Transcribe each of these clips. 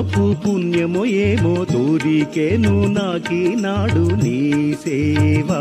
పూర్వపు పుణ్యమో ఏమో దూరికేను నాడు నీ సేవా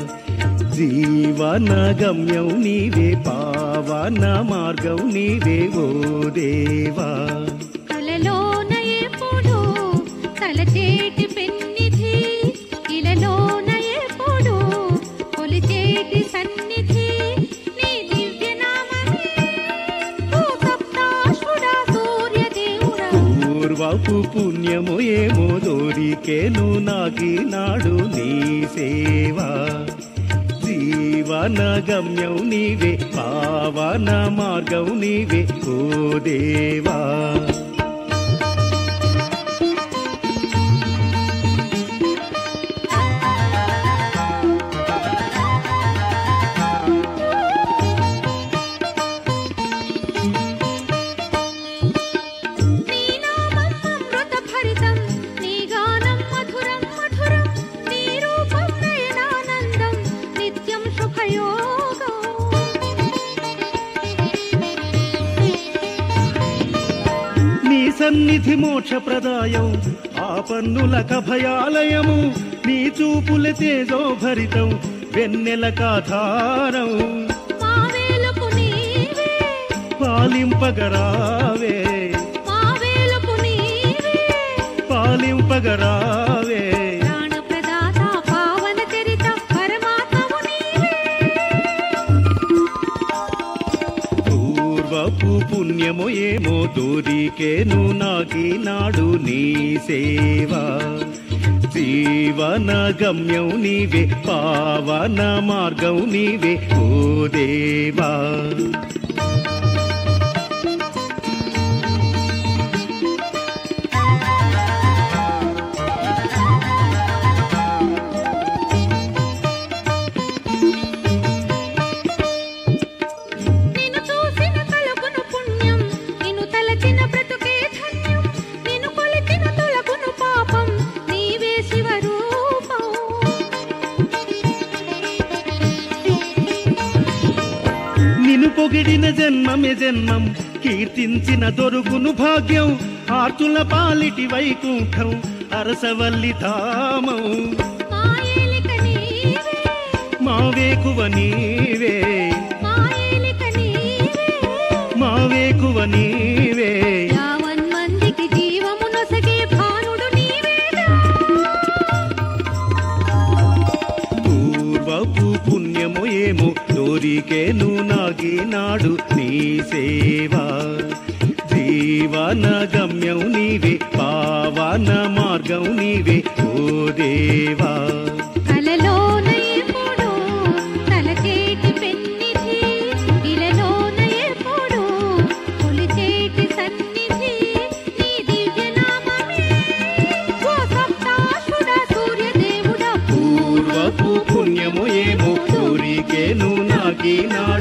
జీవన గమ్యం నీవే పావన మార్గం నీవే ఓ దేవా కలలోన ఎప్పుడు తలచేటి పెన్నిధి ఇలలోన ఎప్పుడు కొలిచేటి సన్నిధి నీ దివ్య నామమే ఓ సప్తాశ్వుడా సూర్యదేవుడా పూర్వపు పుణ్యము ఏమో దోరికేను నాడు నీ సేవా జీవన గమ్యం నీవే పావన మార్గం నీవే ఓ దేవా నీ నామం అమృత భరితం నీ గానం మధురం మధురం నీ రూపం నయనానందం నిత్యం శుభయోగం నీ సన్నిధి మోక్ష ప్రదాయం ఆ పన్నుల కభయాలయము నీ చూపుల తేజో భరితం వెన్నెల కాధారం మా వేలుపు నీవే పాలింపగరావే మా వేలుపు నీవే పాలింపగరావే ప్రాణప్రదాత పావన చరిత పరమాత్మవు నీవే పూర్వపు పుణ్యము ఏమో దూరికేను నాడు నీ సేవా జీవన గమ్యం నీవే పావన మార్గం నీవే ఓ దేవా నిన్ను చూసిన కలుగును పుణ్యం నిన్ను తలచిన బ్రతుకే ధన్యం నిన్ను కొలిచిన తొలగును పాపం నీవే శివరూపం నిన్ను పొగిడిన జన్మమే జన్మం కీర్తించిన దొరుకును భాగ్యం ఆర్తుల పాలిటి వైకుంఠం అరసవల్లి ధామం మా ఏలిక నీవే మా వేకువ నీవే మా ఏలిక నీవే మా వేకువ నీవే యావన్ మందికి జీవము నొసగే భానుడు నీవేగా పూర్వపు పుణ్యము ఏమో దోరికేను నాడు నీ సేవా జీవన గమ్యం నీవే పావన మార్గం నీవే ఓ దేవా కలలోన ఎప్పుడు తలచేటి పెన్నిధి ఇలలోన ఎప్పుడు కొలిచేటి సన్నిధి నీ దివ్య నామమే ఓ సప్తాశ్వుడా సూర్యదేవుడా పూర్వపు పుణ్యము ఏమో దోరికేను నాడు